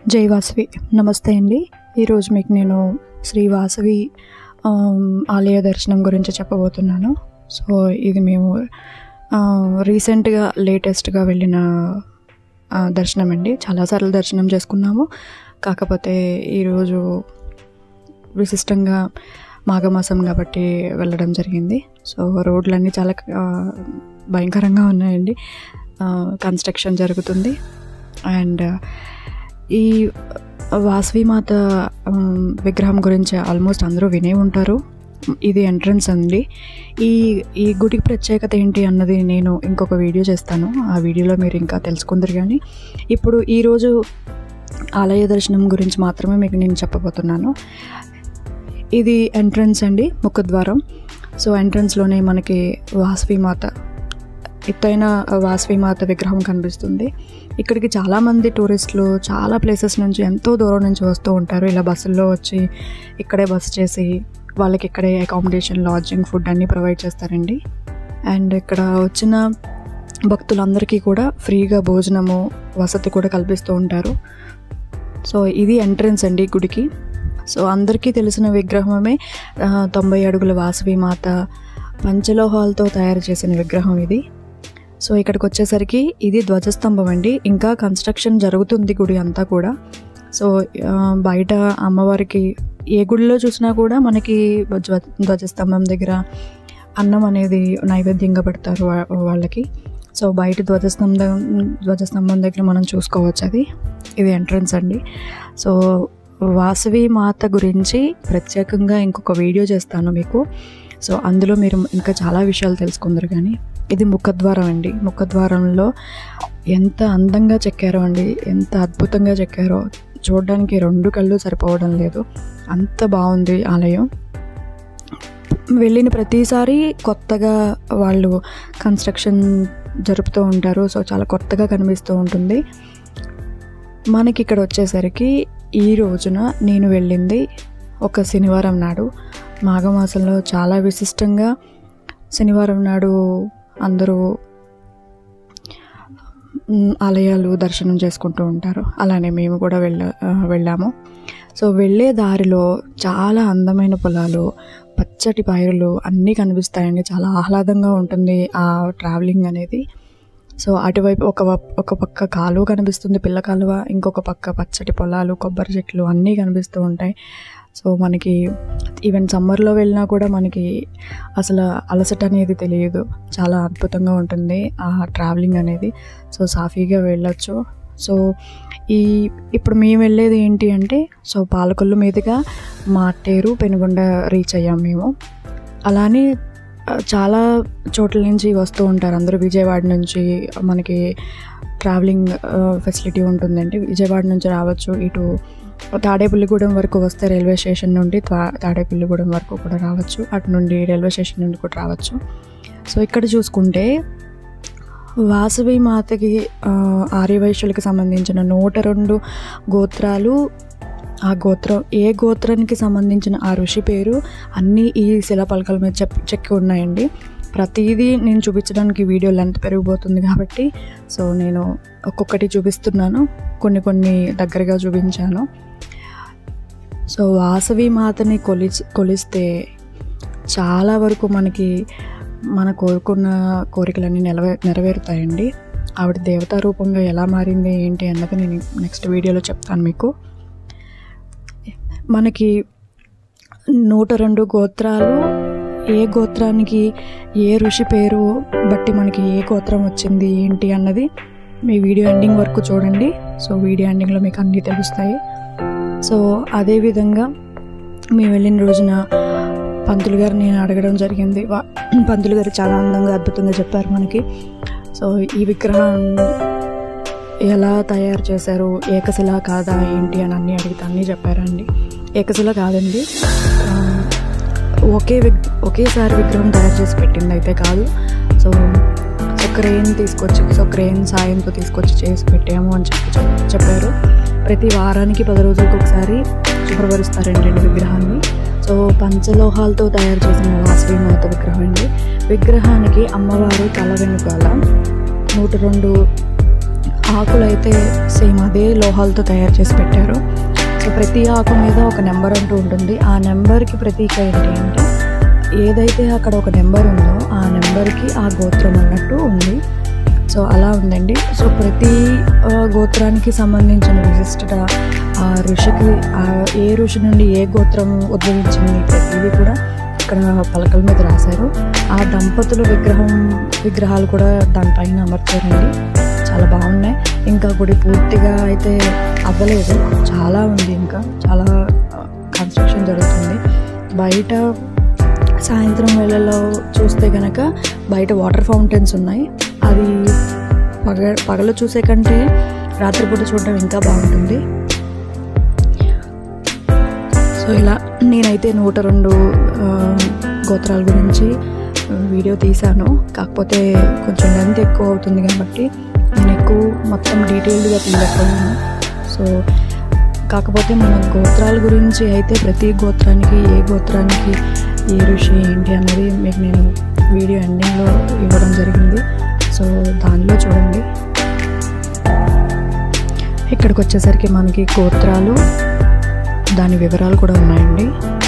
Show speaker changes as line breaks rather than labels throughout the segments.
జై వాసవి నమస్తే అండి ఈరోజు మీకు నేను శ్రీ వాసవి ఆమ్, ఆలయ దర్శనం గురించి చెప్పబోతున్నాను సో ఇది మేము ఆ, రీసెంట్గా లేటెస్ట్గా వెళ్ళిన ఆ, దర్శనం అండి చాలాసార్లు దర్శనం చేసుకున్నాము కాకపోతే ఈరోజు విశిష్టంగా మాఘమాసం కాబట్టి వెళ్ళడం జరిగింది సో రోడ్లన్నీ చాలా ఆ, భయంకరంగా ఉన్నాయండి కన్స్ట్రక్షన్ జరుగుతుంది అండ్ ఈ వాసవిమాత ఉమ్, విగ్రహం గురించి ఆల్మోస్ట్ అందరూ వినే ఉంటారు ఇది ఎంట్రన్స్ అండి ఈ ఈ గుడికి ప్రత్యేకత ఏంటి అన్నది నేను ఇంకొక వీడియో చేస్తాను ఆ వీడియోలో మీరు ఇంకా తెలుసుకుందరు కానీ ఇప్పుడు ఈరోజు ఆలయ దర్శనం గురించి మాత్రమే మీకు నేను చెప్పబోతున్నాను ఇది ఎంట్రన్స్ అండి ముఖద్వారం సో ఎంట్రన్స్లోనే మనకి వాసవిమాత ఎత్తైన వాసవిమాత విగ్రహం కనిపిస్తుంది ఇక్కడికి చాలామంది టూరిస్టులు చాలా ప్లేసెస్ నుంచి ఎంతో దూరం నుంచి వస్తూ ఉంటారు ఇలా బస్సుల్లో వచ్చి ఇక్కడే బస్ చేసి వాళ్ళకి ఇక్కడే అకామిడేషన్ లాడ్జింగ్ ఫుడ్ అన్నీ ప్రొవైడ్ చేస్తారండి అండ్ ఇక్కడ వచ్చిన భక్తులందరికీ కూడా ఫ్రీగా భోజనము వసతి కూడా కల్పిస్తూ ఉంటారు సో ఇది ఎంట్రన్స్ అండి గుడికి సో అందరికీ తెలిసిన విగ్రహమే ఆ, తొంభై అడుగుల వాసవి మాత పంచలోహాలతో తయారు చేసిన విగ్రహం ఇది సో ఇక్కడికి వచ్చేసరికి ఇది ధ్వజస్తంభం అండి ఇంకా కన్స్ట్రక్షన్ జరుగుతుంది గుడి అంతా కూడా సో ఆ, బయట అమ్మవారికి ఏ గుడిలో చూసినా కూడా మనకి ధ్వజ ధ్వజస్తంభం దగ్గర అన్నం అనేది నైవేద్యంగా పెడతారు వా- వాళ్ళకి సో బయట ధ్వజస్తంభం ధ్వజస్తంభం దగ్గర మనం చూసుకోవచ్చు అది ఇది ఎంట్రన్స్ అండి సో వాసవి మాత గురించి ప్రత్యేకంగా ఇంకొక వీడియో చేస్తాను మీకు సో అందులో మీరు ఇంకా చాలా విషయాలు తెలుసుకుందరు కానీ ఇది ముఖద్వారం అండి ముఖద్వారంలో ఎంత అందంగా చెక్కారో అండి ఎంత అద్భుతంగా చెక్కారో చూడడానికి రెండు కళ్ళు సరిపోవడం లేదు అంత బాగుంది ఆలయం వెళ్ళిన ప్రతిసారి కొత్తగా వాళ్ళు కన్స్ట్రక్షన్ జరుపుతూ ఉంటారు సో చాలా కొత్తగా కనిపిస్తూ ఉంటుంది మనకి ఇక్కడ వచ్చేసరికి ఈ రోజున నేను వెళ్ళింది ఒక శనివారం నాడు మాఘమాసంలో చాలా విశిష్టంగా శనివారం నాడు అందరూ మ్, ఆలయాలు దర్శనం చేసుకుంటూ ఉంటారు అలానే మేము కూడా వెళ్ళ ఆ, వెళ్ళాము సో వెళ్ళే దారిలో చాలా అందమైన పొలాలు పచ్చటి పైరులు అన్నీ కనిపిస్తాయండి చాలా ఆహ్లాదంగా ఉంటుంది ఆ ట్రావెలింగ్ అనేది సో అటువైపు ఒక వ- ఒక పక్క కాలువ కనిపిస్తుంది పిల్ల కాలువ ఇంకొక పక్క పచ్చటి పొలాలు కొబ్బరి చెట్లు అన్నీ కనిపిస్తూ ఉంటాయి సో మనకి ఈవెన్ సమ్మర్లో వెళ్ళినా కూడా మనకి అసలు అలసట అనేది తెలియదు చాలా అద్భుతంగా ఉంటుంది ఆ ట్రావెలింగ్ అనేది సో సాఫీగా వెళ్ళొచ్చు సో ఈ ఇప్పుడు మేము వెళ్ళేది ఏంటి అంటే సో పాలకొల్లు మీదుగా మాటేరు పెనుగొండ రీచ్ అయ్యాం మేము అలానే ఆ, చాలా చోట్ల నుంచి వస్తూ ఉంటారు అందరూ విజయవాడ నుంచి మనకి ట్రావెలింగ్ ఫెసిలిటీ ఉంటుందండి విజయవాడ నుంచి రావచ్చు ఇటు తాడేపల్లిగూడెం వరకు వస్తే రైల్వే స్టేషన్ నుండి తా- తాడేపల్లిగూడెం వరకు కూడా రావచ్చు అటు నుండి రైల్వే స్టేషన్ నుండి కూడా రావచ్చు సో ఇక్కడ చూసుకుంటే వాసవి మాతకి ఆ, ఆర్యవైశ్యులకి సంబంధించిన నూట రెండు గోత్రాలు ఆ గోత్రం ఏ గోత్రానికి సంబంధించిన ఆ ఋషి పేరు అన్నీ ఈ శిలాపలకల మీద చెప్ చెక్కి ఉన్నాయండి ప్రతిదీ నేను చూపించడానికి వీడియో లెంత్ పెరిగిపోతుంది కాబట్టి సో నేను ఒక్కొక్కటి చూపిస్తున్నాను కొన్ని కొన్ని దగ్గరగా చూపించాను సో వాసవి మాతని కొలి కొలిస్తే చాలా వరకు మనకి మన కోరుకున్న కోరికలన్నీ నెరవే నెరవేరుతాయండి ఆవిడ దేవతా రూపంగా ఎలా మారింది ఏంటి అన్నది నేను నెక్స్ట్ వీడియోలో చెప్తాను మీకు మనకి నూట రెండు గోత్రాలు ఏ గోత్రానికి ఏ ఋషి పేరు బట్టి మనకి ఏ గోత్రం వచ్చింది ఏంటి అన్నది మీ వీడియో ఎండింగ్ వరకు చూడండి సో వీడియో ఎండింగ్లో మీకు అన్నీ తెలుస్తాయి సో అదేవిధంగా మేము వెళ్ళిన రోజున పంతులు గారు నేను అడగడం జరిగింది వా- పంతులు గారు చాలా అందంగా అద్భుతంగా చెప్పారు మనకి సో ఈ విగ్రహం ఎలా తయారు చేశారు ఏకశిల కాదా ఏంటి అని అన్నీ అడిగితే అన్నీ చెప్పారండి ఏకశిల కాదండి ఆ, ఒకే విగ్ ఒకేసారి విగ్రహం తయారు చేసి పెట్టింది అయితే కాదు సో సో క్రెయిన్ తీసుకొచ్చి సో క్రెయిన్ సాయంతో తీసుకొచ్చి చేసి పెట్టాము అని చెప్పి చెప్- చెప్పారు ప్రతి వారానికి పది రోజులకు ఒకసారి శుభ్రపరుస్తారండి ఈ విగ్రహాన్ని సో పంచలోహాలతో తయారు చేసిన వాసవి మాత విగ్రహం అండి విగ్రహానికి అమ్మవారు తల వెనుకాల నూట రెండు ఆకులు అయితే సేమ్ అదే లోహాలతో తయారు చేసి పెట్టారు సో ప్రతి ఆకు మీద ఒక నెంబర్ అంటూ ఉంటుంది ఆ నెంబర్కి ప్రతీక ఏంటి అంటే ఏదైతే అక్కడ ఒక నెంబర్ ఉందో ఆ నెంబర్కి ఆ గోత్రం అన్నట్టు ఉంది సో అలా ఉందండి సో ప్రతి ఆ, గోత్రానికి సంబంధించిన విశిష్టత ఆ ఋషికి ఆ ఏ ఋషి నుండి ఏ గోత్రం ఉద్భవించింది ప్రతిదీ కూడా ఇక్కడ పలకల మీద రాశారు ఆ దంపతుల విగ్రహం విగ్రహాలు కూడా దానిపైన అమర్చారండి చాలా బాగున్నాయి ఇంకా గుడి పూర్తిగా అయితే అవ్వలేదు చాలా ఉంది ఇంకా చాలా కన్స్ట్రక్షన్ జరుగుతుంది బయట సాయంత్రం వేళల్లో చూస్తే కనుక బయట వాటర్ ఫౌంటైన్స్ ఉన్నాయి అది పగ పగలు చూసే కంటే రాత్రిపూట చూడడం ఇంకా బాగుంటుంది సో ఇలా నేనైతే నూట రెండు ఆ, గోత్రాల గురించి వీడియో తీశాను కాకపోతే కొంచెం లెంత్ ఎక్కువ అవుతుంది కాబట్టి నేను ఎక్కువ మొత్తం డీటెయిల్డ్గా తీయలేకపోయాను సో కాకపోతే మన గోత్రాల గురించి అయితే ప్రతి గోత్రానికి ఏ గోత్రానికి ఏ ఋషి ఏంటి అన్నది మీకు నేను వీడియో ఎండింగ్లో ఇవ్వడం జరిగింది సో దానిలో చూడండి ఇక్కడికి వచ్చేసరికి మనకి గోత్రాలు దాని వివరాలు కూడా ఉన్నాయండి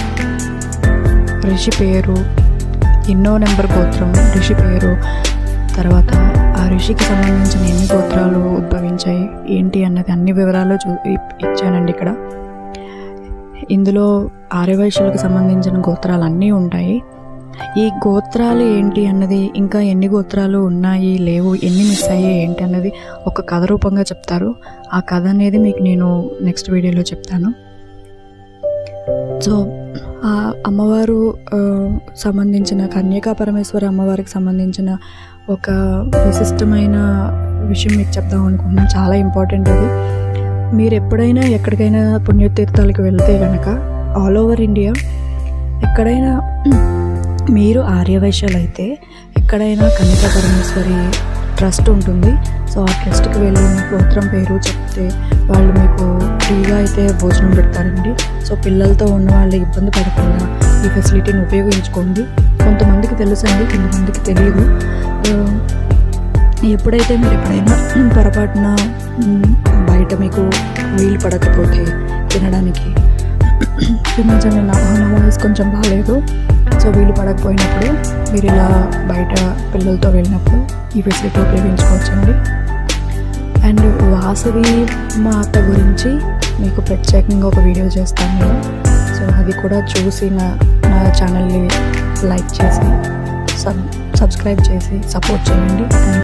ఋషి పేరు ఎన్నో నెంబర్ గోత్రం ఋషి పేరు తర్వాత ఆ ఋషికి సంబంధించిన ఎన్ని గోత్రాలు ఉద్భవించాయి ఏంటి అన్నది అన్ని వివరాలు చూ ఇ- ఇచ్చానండి ఇక్కడ ఇందులో ఆర్యవైశ్యులకు సంబంధించిన గోత్రాలు అన్నీ ఉంటాయి ఈ గోత్రాలు ఏంటి అన్నది ఇంకా ఎన్ని గోత్రాలు ఉన్నాయి లేవు ఎన్ని మిస్ అయ్యాయి ఏంటి అన్నది ఒక కథ రూపంగా చెప్తారు ఆ కథ అనేది మీకు నేను నెక్స్ట్ వీడియోలో చెప్తాను సో ఆ అమ్మవారు ఆ, సంబంధించిన కన్యకా పరమేశ్వరి అమ్మవారికి సంబంధించిన ఒక విశిష్టమైన విషయం మీకు చెప్దాం అనుకుంటున్నాను చాలా ఇంపార్టెంట్ అది మీరు ఎప్పుడైనా ఎక్కడికైనా పుణ్యతీర్థాలకు వెళ్తే కనుక ఆల్ ఓవర్ ఇండియా ఎక్కడైనా మీరు ఆర్యవైశ్యాలు అయితే ఎక్కడైనా కన్యకా పరమేశ్వరి ట్రస్ట్ ఉంటుంది సో ఆ ట్రస్ట్కి వెళ్ళి మీ గోత్రం పేరు చెప్తే వాళ్ళు మీకు ఫ్రీగా అయితే భోజనం పెడతారండి సో పిల్లలతో ఉన్న వాళ్ళు ఇబ్బంది పడకుండా ఈ ఫెసిలిటీని ఉపయోగించుకోండి కొంతమందికి తెలుసండి కొంతమందికి తెలియదు ఆ, ఎప్పుడైతే మీరు ఎప్పుడైనా పొరపాటున మ్, బయట మీకు వీలు పడకపోతే తినడానికి క్షమించండి నా నా వాయిస్ కొంచెం బాగాలేదు సో వీలు పడకపోయినప్పుడు మీరు ఇలా బయట పిల్లలతో వెళ్ళినప్పుడు ఈ ఫెసిలిటీ ఉపయోగించుకోవచ్చండి అండ్ వాసవి మాత గురించి మీకు ప్రత్యేకంగా ఒక వీడియో చేస్తాను నేను సో అది కూడా చూసి నా నా ఛానల్ని లైక్ చేసి సబ్ సబ్స్క్రైబ్ చేసి సపోర్ట్ చేయండి